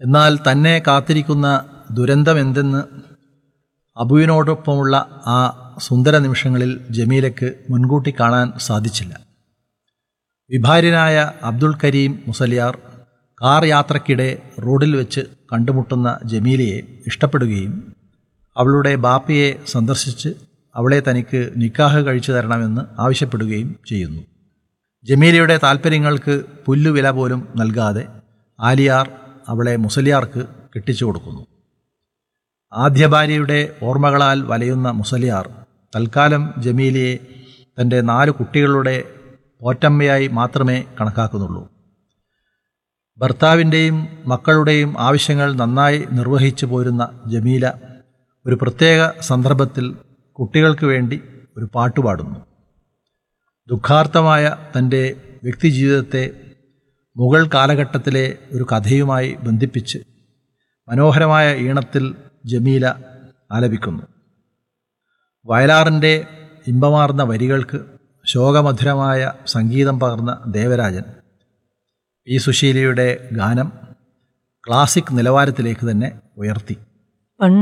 എന്നാൽ തന്നെ കാത്തിരിക്കുന്ന ദുരന്തമെന്തെന്ന് അബുവിനോടൊപ്പമുള്ള ആ സുന്ദര നിമിഷങ്ങളിൽ ജമീലയ്ക്ക് മുൻകൂട്ടി കാണാൻ സാധിച്ചില്ല വിഭാര്യനായ അബ്ദുൽ കരീം മുസലിയാർ കാർ യാത്രക്കിടെ റോഡിൽ വെച്ച് കണ്ടുമുട്ടുന്ന ജമീലയെ ഇഷ്ടപ്പെടുകയും അവളുടെ ബാപ്പയെ സന്ദർശിച്ച് അവളെ തനിക്ക് നിക്കാഹ് കഴിച്ചു തരണമെന്ന് ആവശ്യപ്പെടുകയും ചെയ്യുന്നു ജമീലയുടെ താൽപ്പര്യങ്ങൾക്ക് പുല്ലുവില പോലും നൽകാതെ ആലിയാർ അവളെ മുസലിയാർക്ക് കെട്ടിച്ചു കൊടുക്കുന്നു ആദ്യ ഭാര്യയുടെ ഓർമ്മകളാൽ വലയുന്ന മുസലിയാർ തൽക്കാലം ജമീലയെ തൻ്റെ നാല് കുട്ടികളുടെ പോറ്റമ്മയായി മാത്രമേ കണക്കാക്കുന്നുള്ളൂ ഭർത്താവിൻ്റെയും മക്കളുടെയും ആവശ്യങ്ങൾ നന്നായി നിർവഹിച്ചു പോരുന്ന ജമീല ഒരു പ്രത്യേക സന്ദർഭത്തിൽ കുട്ടികൾക്ക് വേണ്ടി ഒരു പാട്ട് പാടുന്നു ദുഃഖാർത്ഥമായ തൻ്റെ വ്യക്തിജീവിതത്തെ മുഗൾ കാലഘട്ടത്തിലെ ഒരു കഥയുമായി ബന്ധിപ്പിച്ച് മനോഹരമായ ഈണത്തിൽ ജമീല ആലപിക്കുന്നു വയലാറിൻ്റെ ഇമ്പമാർന്ന വരികൾക്ക് ശോകമധുരമായ സംഗീതം പകർന്ന ദേവരാജൻ പി സുശീലയുടെ ഗാനം ക്ലാസിക് നിലവാരത്തിലേക്ക് തന്നെ ഉയർത്തി